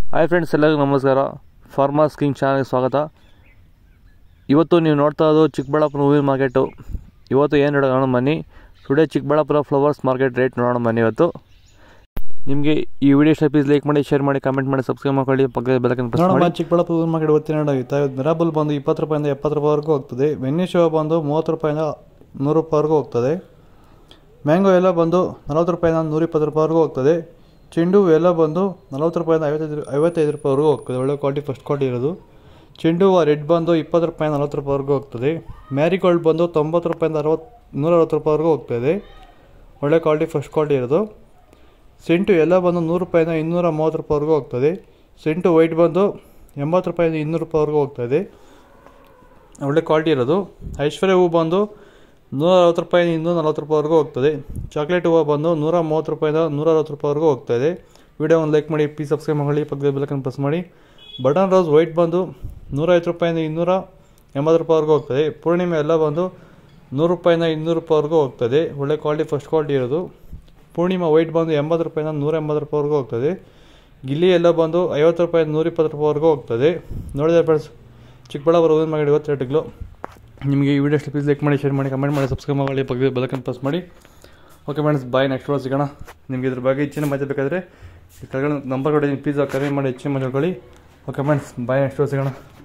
hi friends ಎಲ್ಲರಿಗೂ ನಮಸ್ಕಾರ farmers king ಚಾನಲ್ಗೆ ಸ್ವಾಗತ ಇವತ್ತು ನೀವು ನೋಡ್ತಾ ಇರೋದು ಚಿಕ್ಕಬಳ್ಳಾಪುರ ಹೂವಿನ ಮಾರ್ಕೆಟು ಇವತ್ತು ಏನು ನೋಡೋಣ ಬನ್ನಿ today Chikkaballapur flowers market rate ನೋಡೋಣ ಬನ್ನಿ ಇವತ್ತು ನಿಮಗೆ ಈ ವಿಡಿಯೋ ಇಷ್ಟ ಪ್ಲೀಸ್ ಲೈಕ್ ಮಾಡಿ ಶೇರ್ ಮಾಡಿ ಕಮೆಂಟ್ ಮಾಡಿ ಸಬ್ಸ್ಕ್ರೈಬ್ ಮಾಡ್ಕೊಳ್ಳಿ ಪಕ್ಕದ ಬೆಲಕನ್ನು ಪ್ರೆಸ್ ನೋಡಮ್ಮ ಮಾಡಿ ಚಿಕ್ಕಬಳ್ಳಾಪುರ ಹೂವಿನ ಮಾರ್ಕೆಟ್ ಇವತ್ತಿನ ನಡೆಯುತ್ತೆ ಮಿರಾಬಲ್ ಬಂದು ಇಪ್ಪತ್ತು ರೂಪಾಯಿಂದ ಎಪ್ಪತ್ತು ರೂಪಾಯಿವರೆಗೂ ಹೋಗ್ತದೆ ಬೆನ್ನಿ ಶೋ ಬಂದು ಮೂವತ್ತು ರೂಪಾಯಿಂದ ನೂರು ರೂಪಾಯಿವರೆಗೂ ಹೋಗ್ತದೆ ಮ್ಯಾಂಗೋ ಎಲ್ಲ ಬಂದು ನಲವತ್ತು ರೂಪಾಯಿಂದ ನೂರಿಪ್ಪತ್ತು ರೂಪಾಯಿವರೆಗೂ ಹೋಗ್ತದೆ ಚೆಂಡು ಹೂವು ಎಲ್ಲ ಬಂದು ನಲವತ್ತು ರೂಪಾಯಿಂದ ಐವತ್ತೈದು ಐವತ್ತೈದು ರೂಪಾಯಿವರೆಗೂ ಹೋಗ್ತದೆ ಒಳ್ಳೆ ಕ್ವಾಲಿಟಿ ಫಸ್ಟ್ ಕ್ವಾಲಿಟಿ ಇರೋದು ಚೆಂಡು ಹೂವು ರೆಡ್ ಬಂದು ಇಪ್ಪತ್ತು ರೂಪಾಯಿಂದ ನಲವತ್ತು ರೂಪಾಯಿವರೆಗೂ ಹೋಗ್ತದೆ ಮ್ಯಾರಿಗೋಲ್ಡ್ ಬಂದು ತೊಂಬತ್ತು ರೂಪಾಯಿಂದ ಅರವತ್ತು ನೂರ ಅರವತ್ತು ರೂಪಾಯಿವರೆಗೂ ಹೋಗ್ತದೆ ಒಳ್ಳೆ ಕ್ವಾಲಿಟಿ ಫಸ್ಟ್ ಕ್ವಾಲಿಟಿ ಇರೋದು ಸೆಂಟು ಎಲ್ಲ ಬಂದು ನೂರು ರೂಪಾಯಿಂದ ಇನ್ನೂರ ಮೂವತ್ತು ರೂಪಾಯಿವರೆಗೂ ಹೋಗ್ತದೆ ಸೆಂಟು ವೈಟ್ ಬಂದು ಎಂಬತ್ತು ರೂಪಾಯಿಂದ ಇನ್ನೂರು ರೂಪಾಯಿವರೆಗೂ ಹೋಗ್ತದೆ ಒಳ್ಳೆ ಕ್ವಾಲಿಟಿ ಇರೋದು ಐಶ್ವರ್ಯ ಹೂವು ಬಂದು ನೂರ ಅರವತ್ತು ರೂಪಾಯಿಂದ ಇನ್ನೂರ ನಲ್ವತ್ತು ರೂಪಾಯಿವರೆಗೂ ಹೋಗ್ತದೆ ಚಾಕ್ಲೇಟ್ ಹೂವು ಬಂದು ನೂರ ಮೂವತ್ತು ರೂಪಾಯಿಂದ ನೂರ ಅರವತ್ತು ರೂಪಾಯಿವರೆಗೂ ಹೋಗ್ತದೆ ವಿಡಿಯೋ ಒಂದು ಲೈಕ್ ಮಾಡಿ ಪ್ಲೀಸ್ ಸಬ್ಸ್ಕ್ರೈಬ್ ಮಾಡಿ ಪಕ್ಕದ ಬೆಲಕನ್ನು ಪ್ರೆಸ್ ಮಾಡಿ ಬಟನ್ ರೋಸ್ ವೈಟ್ ಬಂದು ನೂರೈವತ್ತು ರೂಪಾಯಿಂದ ಇನ್ನೂರ ಎಂಬತ್ತು ರೂಪಾಯಿವರೆಗೂ ಹೋಗ್ತದೆ ಪೂರ್ಣಿಮೆ ಎಲ್ಲ ಬಂದು ನೂರು ರೂಪಾಯಿಂದ ಇನ್ನೂರು ರೂಪಾಯಿವರೆಗೂ ಹೋಗ್ತದೆ ಒಳ್ಳೆ ಕ್ವಾಲಿಟಿ ಫಸ್ಟ್ ಕ್ವಾಲಿಟಿ ಇರೋದು ಪೂರ್ಣಿಮಾ ವೈಟ್ ಬಂದು ಎಂಬತ್ತು ರೂಪಾಯಿಂದ ನೂರ ಎಂಬತ್ತು ರೂಪಾಯಿವರೆಗೂ ಹೋಗ್ತದೆ ಗಿಲ್ಲಿ ಎಲ್ಲ ಬಂದು ಐವತ್ತು ರೂಪಾಯಿಂದ ನೂರ ಇಪ್ಪತ್ತು ರೂಪಾಯಿವರೆಗೂ ಹೋಗ್ತದೆ ನೋಡಿದ್ರೆ ಫ್ರೆಂಡ್ಸ್ ಚಿಕ್ಕಬಳ್ಳಾಪುರ ಹೂವಿನ ಮಾಡಿ ಇವತ್ತು ರೇಟ್ಗಳು ನಿಮಗೆ ಈ ವಿಡಿಯೋ ಪ್ಲೀಸ್ ಲೈಕ್ ಮಾಡಿ ಶೇರ್ ಮಾಡಿ ಕಮೆಂಟ್ ಮಾಡಿ ಸಬ್ಸ್ಕ್ರೈಬ್ ಮಾಡಿ ಪಕ್ಕದ ಬೆಲಕನ್ನು ಪ್ರೆಸ್ ಮಾಡಿ ಓಕೆ ಫ್ರೆಂಡ್ಸ್ ಬಾಯ್ ನೆಕ್ಸ್ಟ್ ವಾರ ಸಿಗೋಣ ನಿಮಗೆ ಇದ್ರ ಬಗ್ಗೆ ಹೆಚ್ಚಿನ ಮಾಹಿತಿ ಬೇಕಾದರೆ ಈ ಕೆಳಗಡೆ ನಂಬರ್ ಕೊಟ್ಟಿದ್ದೀನಿ ಪ್ಲೀಸ್ ಕರೆ ಮಾಡಿ ಹೆಚ್ಚಿನ ಮಾತಾಡ್ಕೊಳ್ಳಿ ಓಕೆ ಫ್ರೆಂಡ್ಸ್ ಬಾಯ್ ನೆಕ್ಸ್ಟ್ ವಾರ ಸಿಗೋಣ